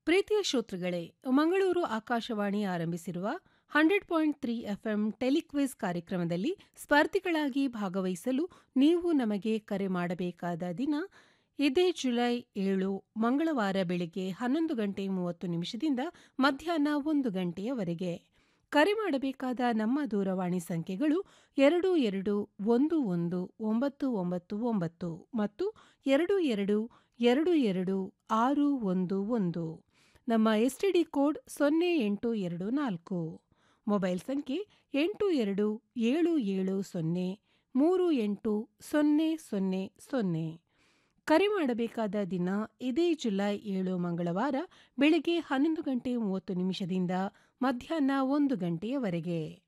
ಪ್ರೀತಿಯ ಶ್ರೋತೃಗಳೇ ಮಂಗಳೂರು ಆಕಾಶವಾಣಿ ಆರಂಭಿಸಿರುವ hundred point three FM telequiz ಕಾರ್ಯಕ್ರಮದಲ್ಲಿ ಸ್ಪರ್ಧಿಗಳಾಗಿ ಭಾಗವಹಿಸಲು ನೀವು ನಮಗೆ ಕರೆ ಮಾಡಬೇಕಾದ ದಿನ ಇದೇ ಜುಲೈ ಏಳು ಮಂಗಳವಾರ ಬೆಳಿಗ್ಗೆ ಹನ್ನೊಂದು ಗಂಟೆ ಮೂವತ್ತು ನಿಮಿಷದಿಂದ ಮಧ್ಯಾಹ್ನ ಒಂದು ಗಂಟೆಯವರೆಗೆ ಕರೆ ಮಾಡಬೇಕಾದ ನಮ್ಮ ದೂರವಾಣಿ ಸಂಖ್ಯೆಗಳು ಎರಡು ಎರಡು ಒಂದು ಒಂದು ಒಂಬತ್ತು ಒಂಬತ್ತು ಒಂಬತ್ತು ಮತ್ತು ಎರಡು ಎರಡು ಎರಡು ಎರಡು ಆರು ಒಂದು ಒಂದು ನಮ್ಮ ಎಸ್ಟಿಡಿ ಕೋಡ್ ಸೊನ್ನೆ ಎಂಟು ಎರಡು ನಾಲ್ಕು ಮೊಬೈಲ್ ಸಂಖ್ಯೆ ಎಂಟು ಎರಡು ಏಳು ಏಳು ಸೊನ್ನೆ ಮೂರು ಎಂಟು ಸೊನ್ನೆ ಸೊನ್ನೆ ಸೊನ್ನೆ ಕರೆ ಮಾಡಬೇಕಾದ ದಿನ ಇದೇ ಜುಲೈ ಏಳು ಮಂಗಳವಾರ ಬೆಳಗ್ಗೆ ಹನ್ನೊಂದು ಗಂಟೆ ಮೂವತ್ತು ನಿಮಿಷದಿಂದ ಮಧ್ಯಾಹ್ನ ಒಂದು ಗಂಟೆಯವರೆಗೆ